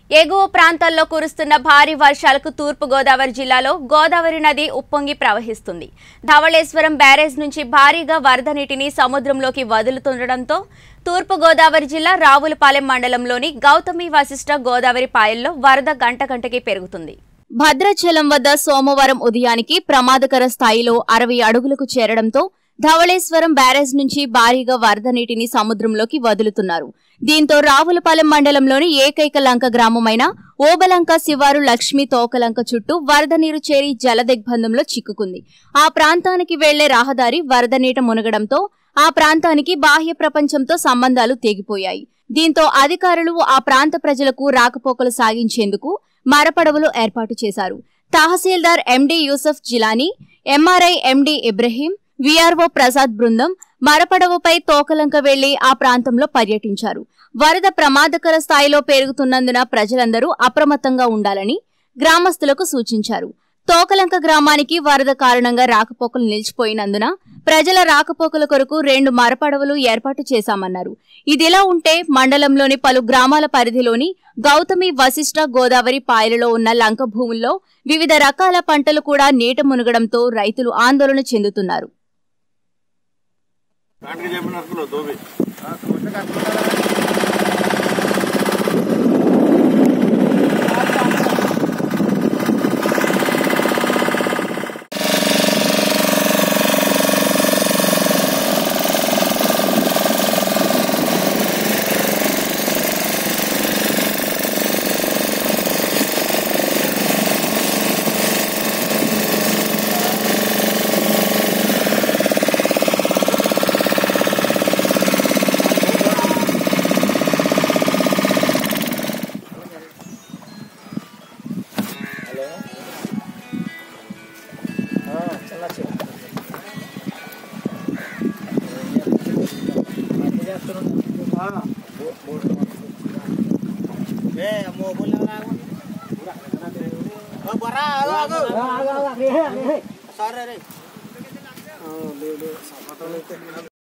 ఎగువ ప్రాంతాల్లో కురుస్తున్న భారీ వర్షాలకు తూర్పు గోదావరి జిల్లాలో గోదావరి నది ఉప్పొంగి ప్రవహిస్తుంది ధవళేశ్వరం బ్యారేజ్ నుంచి భారీగా వరద నీటిని సముద్రంలోకి వదులుతుండటంతో తూర్పు గోదావరి జిల్లా రావులపాలెం మండలంలోని గౌతమి వశిష్ట గోదావరి పాయల్లో వరద గంట గంటకి పెరుగుతుంది భద్రాచలం వద్ద సోమవారం ఉదయానికి ప్రమాదకర స్థాయిలో అరవై అడుగులకు చేరడంతో ధవళేశ్వరం బ్యారేజ్ నుంచి భారీగా వరద నీటిని సముద్రంలోకి వదులుతున్నారు దీంతో రావులపాలెం మండలంలోని ఏకైక లంక గ్రామమైన ఓబలంక శివారు లక్ష్మీ తోకలంక చుట్టూ వరద నీరు చేరి జలదిగ్బంధంలో చిక్కుకుంది ఆ ప్రాంతానికి వెళ్లే రహదారి వరద నీట మునగడంతో ఆ ప్రాంతానికి బాహ్య ప్రపంచంతో సంబంధాలు తెగిపోయాయి దీంతో అధికారులు ఆ ప్రాంత ప్రజలకు రాకపోకలు సాగించేందుకు మరపడవలు ఏర్పాటు చేశారు tahsildar MD Yusuf Jilani MRO MD Ibrahim VRO Prasad బృందం మరపడవపై తోకలంక వెళ్లి ఆ ప్రాంతంలో పర్యటించారు వరద ప్రమాదకర స్థాయిలో పెరుగుతున్నందున ప్రజలందరూ అప్రమత్తంగా ఉండాలని గ్రామస్తులకు సూచించారు తోకలంక గ్రామానికి వరద కారణంగా రాకపోకలు నిలిచిపోయినందున ప్రజల రాకపోకల కొరకు రెండు మరపడవలు ఏర్పాటు చేశామన్నారు ఇదిలా ఉంటే మండలంలోని పలు గ్రామాల పరిధిలోని గౌతమి వశిష్ట గోదావరి పాయలలో ఉన్న లంక భూముల్లో వివిధ రకాల పంటలు కూడా నీట మునగడంతో రైతులు ఆందోళన చెందుతున్నారు ప్యాంట్కి చెప్పిన అసలు దోబి సారీ